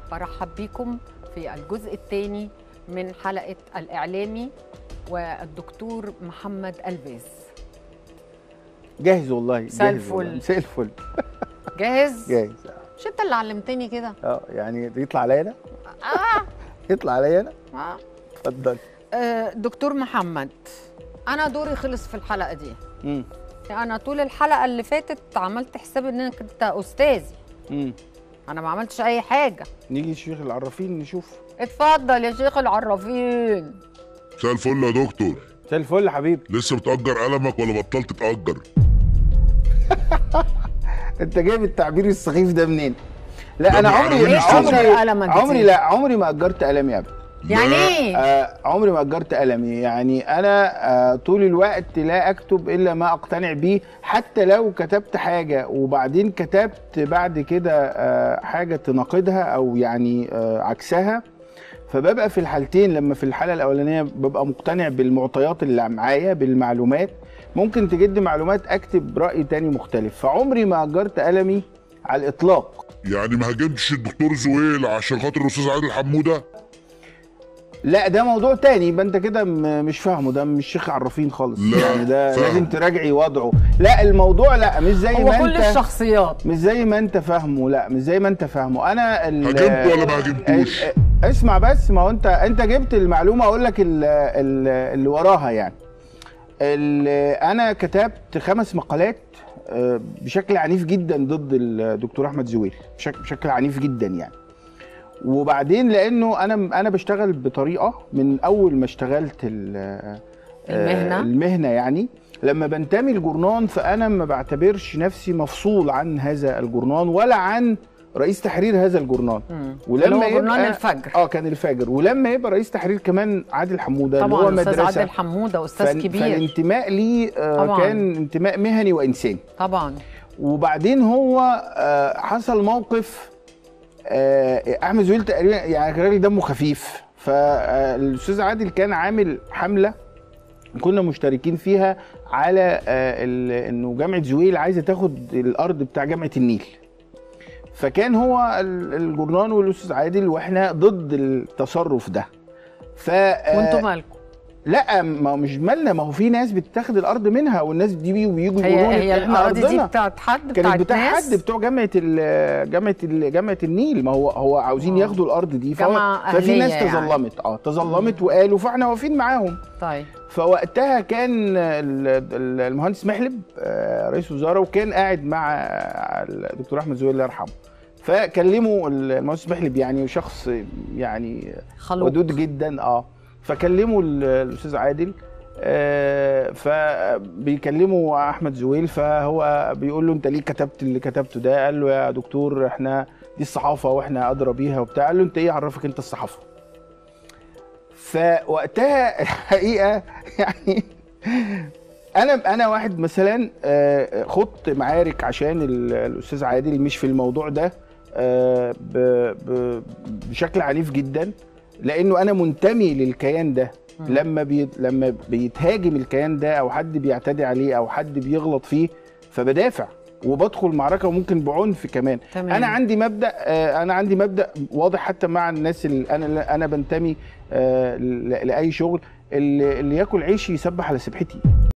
برحب بكم في الجزء الثاني من حلقة الإعلامي والدكتور محمد الباز جاهز والله مساء جاهز الفل. والله. مساء الفل جاهز؟ جاهز مش انت اللي علمتني كده؟ اه يعني يطلع عليا انا آه. يطلع عليا انا آه. اتفضل آه، دكتور محمد أنا دوري خلص في الحلقة دي امم أنا طول الحلقة اللي فاتت عملت حساب إن أنا كنت أستاذي امم أنا ما عملتش أي حاجة نيجي الشيخ العرافين نشوف اتفضل يا شيخ العرافين مساء الفل يا دكتور مساء الفل يا حبيبي لسه بتأجر قلمك ولا بطلت تأجر؟ انت جايب التعبير السخيف ده منين لا انا ده عمري بيعلمني عمري تأجر قلمك عمري كتير. لا عمري ما اجرت قلمي ابدا يعني لا. إيه؟ آه عمري ما اجرت قلمي يعني انا آه طول الوقت لا اكتب الا ما اقتنع بيه حتى لو كتبت حاجه وبعدين كتبت بعد كده آه حاجه تناقضها او يعني آه عكسها فببقى في الحالتين لما في الحاله الاولانيه ببقى مقتنع بالمعطيات اللي معايا بالمعلومات ممكن تجد معلومات اكتب راي تاني مختلف فعمري ما اجرت قلمي على الاطلاق يعني ما هاجمتش الدكتور زويل عشان خاطر الاستاذ عادل حموده؟ لا ده موضوع تاني يبقى انت كده م- مش فاهمه ده مش شيخ عرافين خالص لا، يعني ده فاهم. لازم تراجعي وضعه لا الموضوع لا مش زي هو ما كل انت الشخصيات مش زي ما انت فاهمه لا مش زي ما انت فاهمه انا ال- هاجمته ولا ما هاجمتوش؟ ال- اسمع بس ما هو انت انت جبت المعلومه اقول لك ال- ال- اللي وراها يعني ال- انا كتبت خمس مقالات آه، بشكل عنيف جدا ضد الدكتور احمد زويل بشكل, بشكل عنيف جدا يعني وبعدين لانه انا انا بشتغل بطريقه من اول ما اشتغلت ال- آه، المهنة؟ المهنه يعني لما بنتمي الجورنان فانا ما بعتبرش نفسي مفصول عن هذا الجورنان ولا عن رئيس تحرير هذا الجورنان مم. ولما اللي هو جورنان يبقى- الفجر اه كان الفجر ولما يبقى رئيس تحرير كمان عادل حموده اللي هو طبعا استاذ مدرسه عادل حموده استاذ فال- كبير فالانتماء ليه آه طبعاً. كان انتماء مهني وانساني طبعا وبعدين هو آه حصل موقف آه احمد زويل تقريبا يعني كان راجل دمه خفيف فالاستاذ عادل كان عامل حمله كنا مشتركين فيها على آه ال- انه جامعه زويل عايزه تاخد الارض بتاع جامعه النيل فكان هو ال- الجورنان والاستاذ عادل واحنا ضد التصرف ده ف آه، وانتوا مالكم لا ما هو مش مالنا ما هو في ناس بتتاخد الارض منها والناس دي بيجوا بيجوا هي يقولوا هي لك احنا الاراضي دي ارضنا بتاعت حد كانت بتاعت بتاع ناس حد بتوع جامعه ال جامعه ال جامعه النيل ما هو هو عاوزين آه. ياخدوا الارض دي فهو جامعة ففي ناس أهلية يعني. تظلمت اه تظلمت وقالوا فاحنا واقفين معاهم طيب فوقتها كان ال- ال- المهندس محلب آه، رئيس وزراء وكان قاعد مع الدكتور احمد زويل الله يرحمه فكلموا المهندس محلب يعني شخص يعني خلوق ودود جدا اه فكلموا ال- الاستاذ عادل آه، فبيكلموا احمد زويل فهو بيقول له انت ليه كتبت اللي كتبته ده قال له يا دكتور احنا دي الصحافه واحنا ادرى بيها وبتاع قال له انت ايه عرفك انت الصحافه فوقتها الحقيقه يعني انا انا واحد مثلا آه، خضت معارك عشان ال- الاستاذ عادل مش في الموضوع ده آه، ب- ب- بشكل عنيف جدا لانه انا منتمي للكيان ده مم. لما بيت لما بيتهاجم الكيان ده او حد بيعتدي عليه او حد بيغلط فيه فبدافع وبدخل معركه وممكن بعنف كمان تمام. انا عندي مبدا آه، انا عندي مبدا واضح حتى مع الناس اللي انا انا بنتمي آه، ل- لاي شغل اللي اللي ياكل عيشي يسبح على سبحتي